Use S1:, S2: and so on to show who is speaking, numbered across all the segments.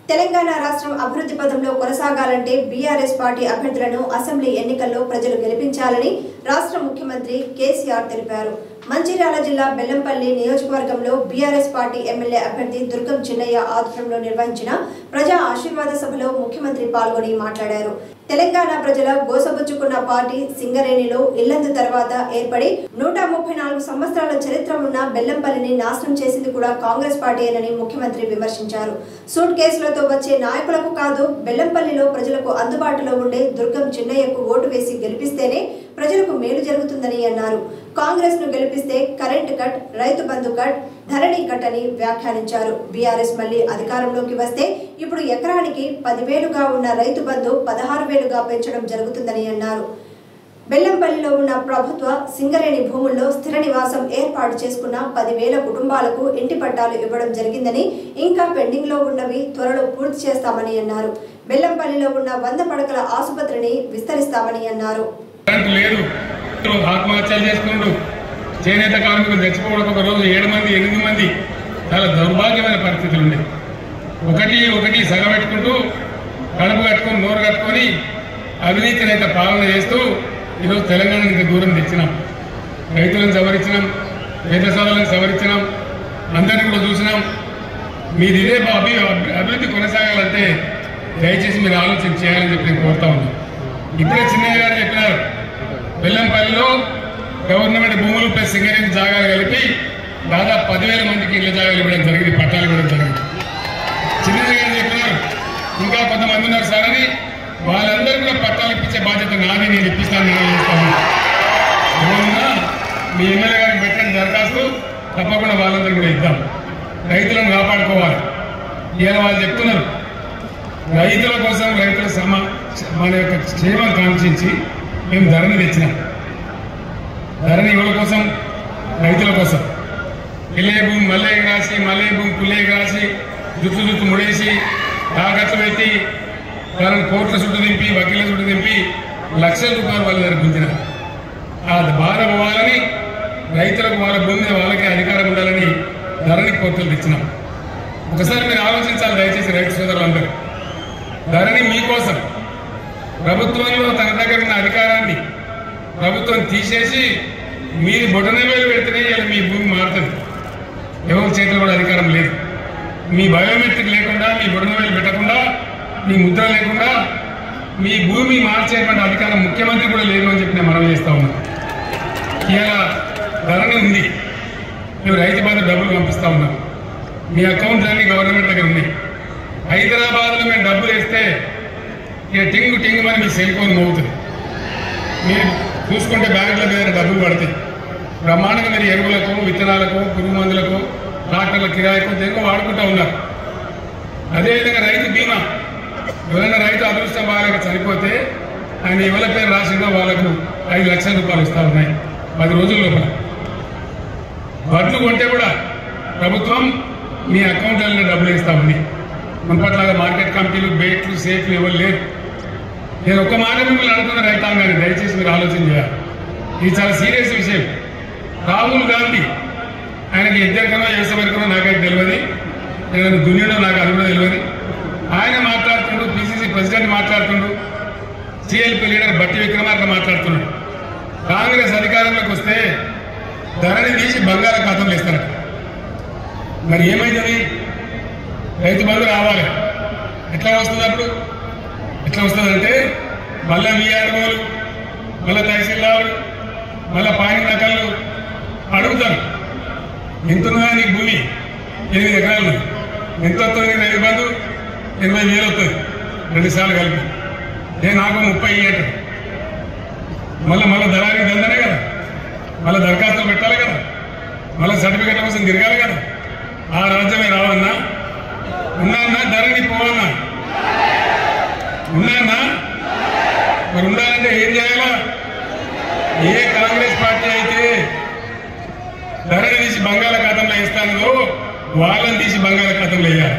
S1: తెలంగాణ రాష్ట్రం అభివృద్ధి పదంలో కొనసాగాలంటే బీఆర్ఎస్ పార్టీ అభ్యర్థులను అసెంబ్లీ ఎన్నికల్లో ప్రజలు గెలిపించాలని రాష్ట్ర ముఖ్యమంత్రి కేసీఆర్ తెలిపారు మంచిర్యాల జిల్లా బెల్లంపల్లి నియోజకవర్గంలో బీఆర్ఎస్ పార్టీ ఎమ్మెల్యే అభ్యర్థి దుర్గం చిన్నయ్య ఆధ్వర్యంలో నిర్వహించిన ప్రజా ఆశీర్వాద సభలో ముఖ్యమంత్రి పాల్గొని మాట్లాడారు తెలంగాణ ప్రజల గోసబుచ్చుకున్న పార్టీ సింగరేణిలో ఇల్లందు తర్వాత ఏర్పడి నూట ముప్పై నాలుగు సంవత్సరాల చరిత్ర ఉన్న బెల్లంపల్లిని నాశనం చేసింది కూడా కాంగ్రెస్ పార్టీయేనని ముఖ్యమంత్రి విమర్శించారు సూట్ కేసులతో వచ్చే నాయకులకు కాదు బెల్లంపల్లిలో ప్రజలకు అందుబాటులో ఉండే దుర్గం చిన్నయ్యకు ఓటు వేసి గెలిపిస్తేనే ప్రజలకు మేలు జరుగుతుందని అన్నారు కాంగ్రెస్ ను గెలిపిస్తే కరెంట్ కట్ రైతు బంధు కట్ ధరణి కట్ అని వ్యాఖ్యానించారు బీఆర్ఎస్ మళ్లీ అధికారంలోకి వస్తే ఇప్పుడు ఎకరానికి పదివేలుగా ఉన్న రైతు బంధు పదహారు వేలుగా పెంచడం జరుగుతుందని అన్నారు బెల్లంపల్లిలో ఉన్న ప్రభుత్వ సింగరేణి భూముల్లో స్థిర నివాసం ఏర్పాటు చేసుకున్న పదివేల కుటుంబాలకు ఇంటి పట్టాలు ఇవ్వడం జరిగిందని ఇంకా పెండింగ్ లో ఉన్నవి త్వరలో పూర్తి చేస్తామని అన్నారు బెల్లంపల్లిలో ఉన్న వంద పడకల ఆసుపత్రిని విస్తరిస్తామని అన్నారు
S2: కరెంట్ లేదు ఆత్మహత్యలు చేసుకుంటూ చేనేత కార్మికులు చచ్చిపోవడం ఒక రోజు ఏడు మంది ఎనిమిది మంది చాలా దౌర్భాగ్యమైన పరిస్థితులు ఉన్నాయి ఒకటి ఒకటి సగబెట్టుకుంటూ కడుపు కట్టుకొని నోరు కట్టుకొని అవినీతి రహిత పాలన చేస్తూ ఈరోజు తెలంగాణ ఇంత దూరం తెచ్చినాం రైతులను సవరించినాం పేద సోదరులను సవరించినాం అందరినీ కూడా చూసినాం మీరు ఇదే అభి అభివృద్ధి కొనసాగాలంటే దయచేసి మీరు ఆలోచన చేయాలని చెప్పి నేను కోరుతా ఉన్నాను ఇప్పుడే చిన్నయ్య గారు చెప్పినారు బెల్లంపల్లిలో గవర్నమెంట్ భూములు ప్లస్ సింగరేణి జాగాలు కలిపి దాదాపు పదివేల మందికి ఇళ్ల జాగాలు ఇవ్వడం జరిగింది పట్టాలు ఇవ్వడం జరిగింది చిన్నయ్య గారు చెప్పినారు ఇంకా కొంతమంది ఉన్నారు సార్ అని వాళ్ళందరూ కూడా పట్టాలు ఇప్పించే బాధ్యత నాది నేను ఇప్పిస్తాను నేను చేస్తాను ఏమన్నా మీ ఎమ్మెల్యే గారికి పెట్టండి దరఖాస్తు తప్పకుండా వాళ్ళందరూ కూడా ఇద్దాం రైతులను కాపాడుకోవాలి ఇవాళ వాళ్ళు చెప్తున్నారు రైతుల కోసం రైతుల సమ మన యొక్క క్షేమం కాంక్షించి మేము ధరని తెచ్చినాం ధరని ఎవరి కోసం రైతుల కోసం పిల్లే భూమి మల్లె రాసి మల్లె భూమి పుల్లే రాసి జుట్టు జుట్టు ముడేసి తాకట్లు పెట్టి వాళ్ళని కోట్ల చుట్టూ దింపి వకీల చుట్టూ దింపి లక్షల రూపాయలు వాళ్ళ దగ్గర గుంజినారు ఆ బాధ పోవాలని రైతులకు వాళ్ళ భూమి మీద వాళ్ళకే అధికారం ఉండాలని ధరని కోర్టులు తెచ్చినాం ఒకసారి మీరు ఆలోచించాలి దయచేసి రైతు సోదరులందరూ ధరని మీకోసం ప్రభుత్వంలో తన దగ్గర ఉన్న అధికారాన్ని ప్రభుత్వం తీసేసి మీరు బొటన వేలు పెడితేనే ఇలా మీ భూమి మారుతుంది ఎవరి చేతిలో కూడా అధికారం లేదు మీ బయోమెట్రిక్ లేకుండా మీ బొటన వేలు పెట్టకుండా మీ ముద్ర లేకుండా మీ భూమి మార్చేటువంటి అధికారం ముఖ్యమంత్రి కూడా లేదు అని చెప్పి నేను మనం చేస్తా ఉన్నాను ఇలా ధరని ఉంది మేము రైతు బంధు డబ్బులు పంపిస్తా ఉన్నాం మీ అకౌంట్స్ అన్ని గవర్నమెంట్ దగ్గర ఉన్నాయి హైదరాబాద్లో మేము డబ్బులు వేస్తే ఇక టింగు టింగు అని మీ సెల్ ఫోన్ మోగుతుంది మీరు చూసుకుంటే బ్యాంకుల మీద డబ్బులు పడతాయి బ్రహ్మాండంగా మీరు ఎరువులకు విత్తనాలకు పురుగు మందులకు ట్రాక్టర్ల కిరాయికు దేనికో వాడుకుంటూ ఉన్నారు అదేవిధంగా రైతు బీమా ఎవరైనా రైతు అదృష్టం బాగా చనిపోతే ఆయన ఎవరి పేరు రాసిందో వాళ్ళకు ఐదు లక్షల రూపాయలు ఇస్తా ఉన్నాయి పది రోజుల లోపల వడ్లు కొంటే కూడా ప్రభుత్వం మీ అకౌంట్లలో డబ్బులు ఇస్తా ఉంది మున్పట్లాగా మార్కెట్ కమిటీలు బేట్లు సేఫ్లు ఎవరు లేరు నేను ఒక్క మాట మిమ్మల్ని అడుగుతున్న రైతాంగాన్ని దయచేసి మీరు ఆలోచన చేయాలి ఇది చాలా సీరియస్ విషయం రాహుల్ గాంధీ ఆయనకి ఇద్దరికనో చేసేవరకనో నాకైతే తెలియదు నేను దునియాలో నాకు అది కూడా తెలియదు ఆయన మాట్లాడుతుండు పిసిసి ప్రెసిడెంట్ మాట్లాడుతుండు సిఎల్పి లీడర్ బట్టి విక్రమార్క మాట్లాడుతున్నాడు కాంగ్రెస్ అధికారంలోకి వస్తే ధరని తీసి బంగాళాఖాతంలో ఇస్తారట మరి ఏమైతుంది రైతు బంధు రావాలి ఎట్లా వస్తుంది అప్పుడు ఎట్లా వస్తుందంటే మళ్ళా మీ అనుభవాలు మళ్ళా తహసీల్దారు మళ్ళా పాని నకళ్ళు అడుగుతారు ఎంత ఉన్నదా నీకు భూమి ఎనిమిది ఎకరాలు ఉంది. ఎంత వస్తుంది నీకు రైతు బంధు ఎనభై వేలు వస్తుంది రెండు సార్లు కలిపి నేను నాకు ముప్పై ఇయ్యటం మళ్ళీ మళ్ళీ దళానికి దందనే కదా మళ్ళీ దరఖాస్తులు పెట్టాలి కదా మళ్ళీ సర్టిఫికెట్ కోసం తిరగాలి కదా ఆ రాజ్యమే రావన్నా ఉన్నా ధరని పోవన్నా ఉన్నానా మరి ఉండాలంటే ఏం చేయాలా ఏ కాంగ్రెస్ పార్టీ అయితే ధరని తీసి బంగాళాఖాతంలో ఇస్తానో వాళ్ళని తీసి బంగాళాఖాతంలో వేయాలి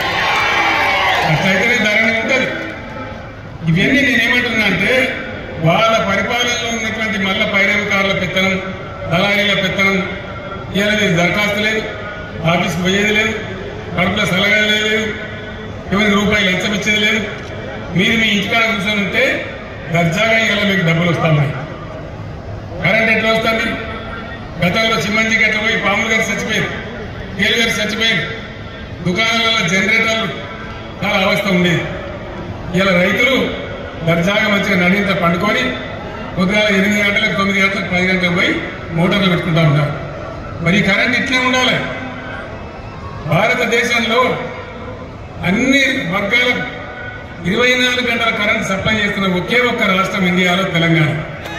S2: అట్లయితేనే ధరని ఉంటుంది ఇవన్నీ నేనేమంటున్నా అంటే వాళ్ళ పరిపాలనలో ఉన్నటువంటి మల్ల పైరవికారుల పెత్తనం దళారీల పెత్తనం ఇవాళ మీకు దరఖాస్తు లేదు ఆఫీస్కి పోయేది లేదు కడుపులో సలహా లేదు ఎవరికి రూపాయి లంచం ఇచ్చేది లేదు మీరు మీ ఇంటికాడ కూర్చొని ఉంటే దర్జాగా ఇలా మీకు డబ్బులు వస్తాయి కరెంట్ ఎట్లా వస్తుంది గతంలో చిమ్మంజి గట్ల పోయి పాములు గారు చచ్చిపోయారు తేలు గారు చచ్చిపోయారు దుకాణాలలో జనరేటర్లు చాలా అవస్థ ఉండేది ఇలా రైతులు దర్జాగా మంచిగా నడింత పండుకొని పొద్దుగాల ఎనిమిది గంటలకు తొమ్మిది గంటలకు పది గంటలకు పోయి మోటార్లు పెట్టుకుంటా ఉంటారు మరి ఈ కరెంట్ ఇట్లే ఉండాలి భారతదేశంలో అన్ని వర్గాలకు ఇరవై నాలుగు గంటల కరెంట్ సప్లై చేస్తున్న ఒకే ఒక్క రాష్ట్రం ఇండియాలో తెలంగాణ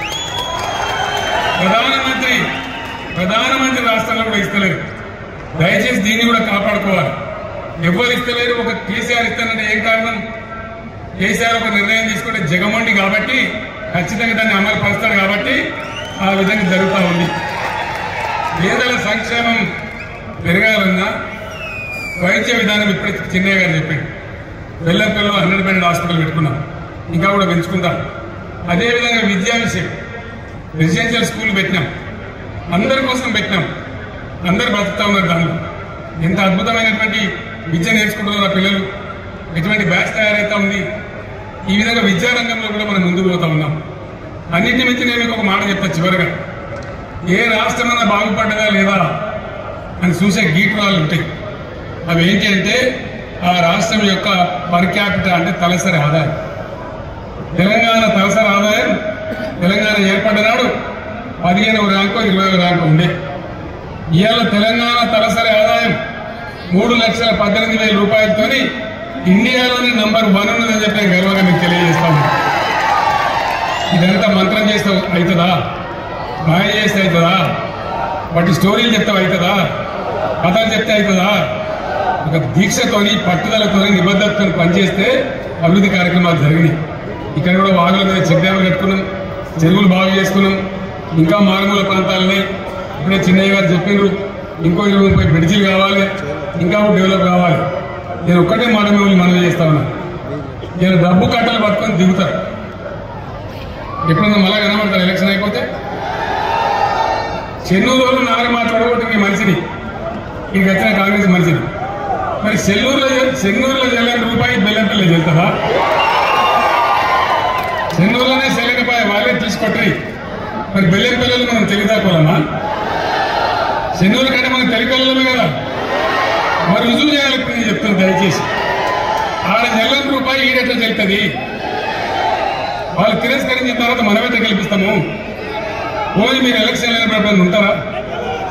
S2: ప్రధానమంత్రి ప్రధానమంత్రి రాష్ట్రంలో కూడా ఇస్తలేరు దయచేసి దీన్ని కూడా కాపాడుకోవాలి ఎవరు ఇస్తలేరు ఒక కేసీఆర్ ఇస్తానంటే ఏం కారణం కేసీఆర్ ఒక నిర్ణయం తీసుకుంటే జగమండి కాబట్టి ఖచ్చితంగా దాన్ని అమలు పరుస్తాడు కాబట్టి ఆ విధంగా జరుగుతూ ఉంది పేదల సంక్షేమం పెరగాలన్నా వైద్య విధానం ఇప్పుడే చిన్నయ్య గారు చెప్పాడు వెల్లంపల్లిలో హండ్రెడ్ బెడ్ హాస్పిటల్ పెట్టుకున్నాం ఇంకా కూడా పెంచుకుంటాం అదేవిధంగా విద్యా విషయం రెసిడెన్షియల్ స్కూల్ పెట్టినాం అందరి కోసం పెట్టినాం అందరు బతుకుతా ఉన్నారు దానిలో ఎంత అద్భుతమైనటువంటి విద్య నేర్చుకుంటున్నారు ఆ పిల్లలు ఎటువంటి బ్యాచ్ తయారైతా ఉంది ఈ విధంగా విద్యారంగంలో కూడా మనం ముందుకు పోతా ఉన్నాం అన్నింటి మించి నేను మీకు ఒక మాట చెప్తా చివరిగా ఏ రాష్ట్రమైనా బాగుపడ్డదా లేదా అని చూసే గీటురాలు ఉంటాయి అవి ఏంటి అంటే ఆ రాష్ట్రం యొక్క పర్ క్యాపిటల్ అంటే తలసరి ఆదాయం తెలంగాణ తలసరి ఆదాయం తెలంగాణ ఏర్పడిన నాడు పదిహేనవ ర్యాంకు ఇరవై ర్యాంకు ఉండే ఇవాళ తెలంగాణ తలసరి ఆదాయం మూడు లక్షల పద్దెనిమిది వేల రూపాయలతోని ఇండియాలోని నంబర్ వన్ ఉన్నదని చెప్పి నేను గర్వంగా మీకు తెలియజేస్తాను ఇదంతా మంత్రం చేస్తే అవుతుందా మాయ చేస్తే అవుతుందా వాటి స్టోరీలు చెప్తే అవుతుందా కథలు చెప్తే అవుతుందా ఒక దీక్షతోని పట్టుదలతోని నిబద్ధతతో పనిచేస్తే అభివృద్ధి కార్యక్రమాలు జరిగినాయి ఇక్కడ కూడా వాగుల మీద చెక్ డ్యాములు కట్టుకున్నాం చెరువులు బాగు చేసుకున్నాం ఇంకా మారుమూల ప్రాంతాలని ఇప్పుడే చిన్నయ్య గారు చెప్పిండ్రు ఇంకో ఇరవై ముప్పై బ్రిడ్జిలు కావాలి ఇంకా డెవలప్ కావాలి నేను ఒక్కటే మాట మిమ్మల్ని మనవి చేస్తా ఉన్నా నేను డబ్బు కట్టలు పట్టుకొని దిగుతారు ఎప్పుడన్నా మళ్ళా కనబడతారు ఎలక్షన్ అయిపోతే చెన్నూరు వాళ్ళు నాలుగు మాట్లాడబోతే మీ మనిషిని ఇంక వచ్చిన కాంగ్రెస్ మనిషిని మరి చెల్లూరులో చెన్నూరులో చెల్లని రూపాయి బెల్లంపల్లి చెల్తారా చెన్నూరులోనే చెల్లనిపాయ వాళ్ళే తీసుకొట్టాయి మరి బెల్లంపల్లిలో మనం తెలివిదాకోవాలమ్మా చెన్నూరు కంటే మనం తెలివికల్లమే కదా మరి రుజువు చేయాలి ఇప్పుడు నేను చెప్తాను దయచేసి ఆడ చెల్లని రూపాయి ఈడెట్లా చెల్తుంది వాళ్ళు తిరస్కరించిన తర్వాత మనమైతే గెలిపిస్తాము పోయి మీరు ఎలక్షన్ లేనప్పుడు ఉంటారా